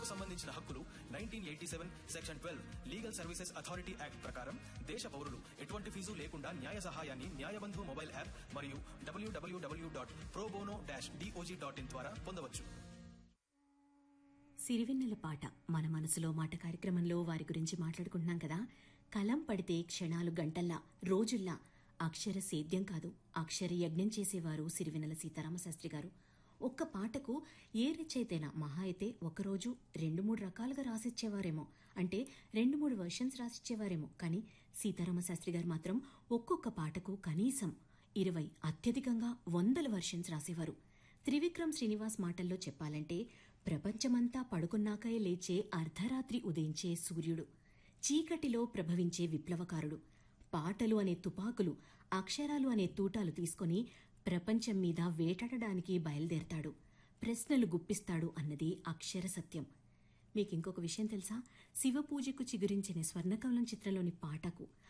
సంబంధించిన హక్కులు nineteen eighty seven section twelve legal services authority act ప్రకారం దేశ పౌరులు ఎటువంటి ఫీజు లేకుండా న్యాయ సహాయాన్ని న్యాయబంధు మొబైల్ యాప్ మరియు డబ్ల్యూడబ్ల్యూడబ్ల్యూ dot pro bono dash DOJ dot in ద్వారా పొందవచ్చు సిరివెన్నెల పాట మన మనసులో మాట కార్యక్రమంలో వారి గురించి మాట్లాడుకుంటున్నాం కదా కలం పడితే క్షణాలు గంటల్లా రోజుల్లా అక్షర సేద్యం కాదు అక్షర యజ్ఞం చేసేవారు సిరివెన్నెల సీతారామశాస్త్రి గారు ఒక్క పాటకు ఏ రచయితైనా మహా అయితే ఒకరోజు రెండు మూడు రకాలుగా రాసిచ్చేవారేమో అంటే రెండు మూడు వర్షన్స్ రాసిచ్చేవారేమో కానీ సీతారామశాస్త్రి గారు మాత్రం ఒక్కొక్క పాటకు కనీసం ఇరవై అత్యధికంగా వందల వర్షన్స్ రాసేవారు త్రివిక్రమ్ శ్రీనివాస్ మాటల్లో చెప్పాలంటే ప్రపంచమంతా పడుకున్నాకే లేచే అర్ధరాత్రి ఉదయించే సూర్యుడు చీకటిలో ప్రభవించే విప్లవకారుడు పాటలు అనే తుపాకులు అక్షరాలు అనే తూటాలు తీసుకొని ప్రపంచం మీద వేటాడడానికి బయలుదేరతాడు ప్రశ్నలు గుప్పిస్తాడు అన్నది అక్షర సత్యం మీకు ఇంకొక విషయం తెలుసా శివ పూజకు చిగురించిన స్వర్ణకమలం చిత్రంలోని పాటకు